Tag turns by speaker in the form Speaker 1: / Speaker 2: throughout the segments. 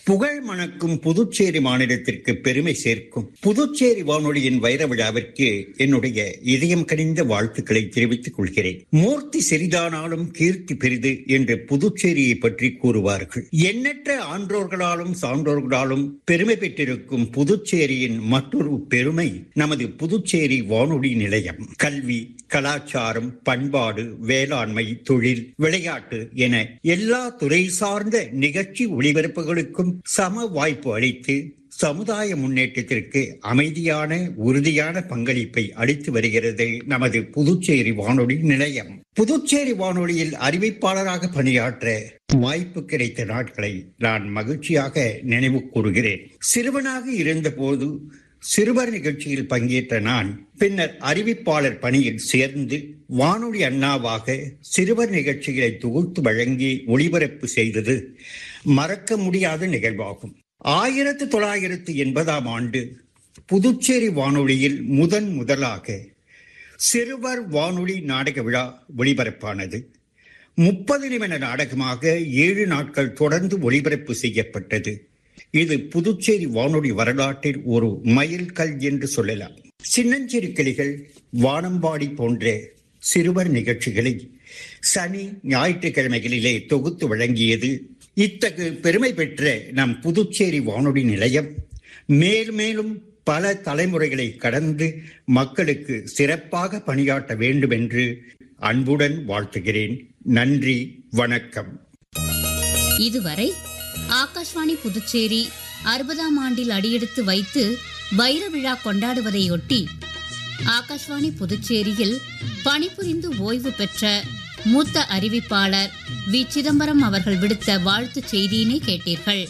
Speaker 1: புகழ் மணக்கும் புதுச்சேரி மாநிலத்திற்கு பெருமை சேர்க்கும் புதுச்சேரி வானொலியின் வைர விழாவிற்கு என்னுடைய இதயம் கனிந்த வாழ்த்துக்களை தெரிவித்துக் கொள்கிறேன் மூர்த்தி சிறிதானாலும் கீர்த்தி பெரிது என்று புதுச்சேரியை பற்றி கூறுவார்கள் எண்ணற்ற ஆன்றோர்களாலும் சான்றோர்களாலும் பெருமை பெற்றிருக்கும் புதுச்சேரியின் மற்றொரு பெருமை நமது புதுச்சேரி வானொலி நிலையம் கல்வி கலாச்சாரம் பண்பாடு வேளாண்மை தொழில் விளையாட்டு என எல்லா துறை சார்ந்த நிகழ்ச்சி ஒளிபரப்புகளுக்கும் சம வாய்ப்பு அளித்து சமுதாய முன்னேற்றத்திற்கு அமைதியான உறுதியான பங்களிப்பை அளித்து வருகிறது நமது புதுச்சேரி வானொலி நிலையம் புதுச்சேரி வானொலியில் அறிவிப்பாளராக பணியாற்ற வாய்ப்பு கிடைத்த நாட்களை நான் மகிழ்ச்சியாக நினைவு கூறுகிறேன் சிறுவனாக இருந்தபோது சிறுவர் நிகழ்ச்சியில் பங்கேற்ற நான் பின்னர் அறிவிப்பாளர் பணியில் சேர்ந்து வானொலி அண்ணாவாக சிறுவர் நிகழ்ச்சிகளை தொகுத்து வழங்கி ஒளிபரப்பு செய்தது மறக்க முடியாத நிகழ்வாகும் ஆயிரத்து தொள்ளாயிரத்து எண்பதாம் ஆண்டு புதுச்சேரி வானொலியில் முதன் முதலாக சிறுவர் வானொலி நாடக விழா ஒளிபரப்பானது முப்பது நிமிட நாடகமாக ஏழு நாட்கள் தொடர்ந்து ஒளிபரப்பு செய்யப்பட்டது இது புதுச்சேரி வானொலி வரலாற்றில் ஒரு மைல்கல் என்று சொல்லலாம் சின்னஞ்சிறு கிளிகள் வானம்பாடி போன்ற சிறுவர் நிகழ்ச்சிகளை சனி ஞாயிற்றுக்கிழமைகளிலே தொகுத்து வழங்கியது இத்தகு பெருமை பெற்ற நம் புதுச்சேரி வானொலி நிலையம் மேல் மேலும் பல தலைமுறைகளை கடந்து மக்களுக்கு சிறப்பாக பணியாற்ற வேண்டும் என்று அன்புடன் வாழ்த்துகிறேன் நன்றி வணக்கம்
Speaker 2: இதுவரை ஆகாஷ்வாணி புதுச்சேரி அறுபதாம் ஆண்டில் அடியெடுத்து வைத்து வைர விழா கொண்டாடுவதையொட்டி ஆகாஷ்வாணி புதுச்சேரியில் பணிபுரிந்து ஓய்வு பெற்ற மூத்த அறிவிப்பாளர் வி சிதம்பரம் அவர்கள் விடுத்த வாழ்த்துச் செய்தியினை கேட்டீர்கள்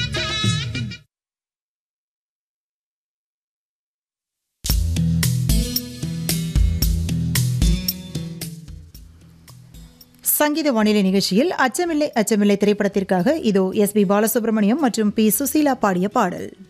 Speaker 3: சங்கீத வானிலை நிகழ்ச்சியில் அச்சமில்லை அச்சமில்லை திரைப்படத்திற்காக இதோ எஸ் பி பாலசுப்ரமணியம் மற்றும் பி சுசீலா பாடிய பாடல்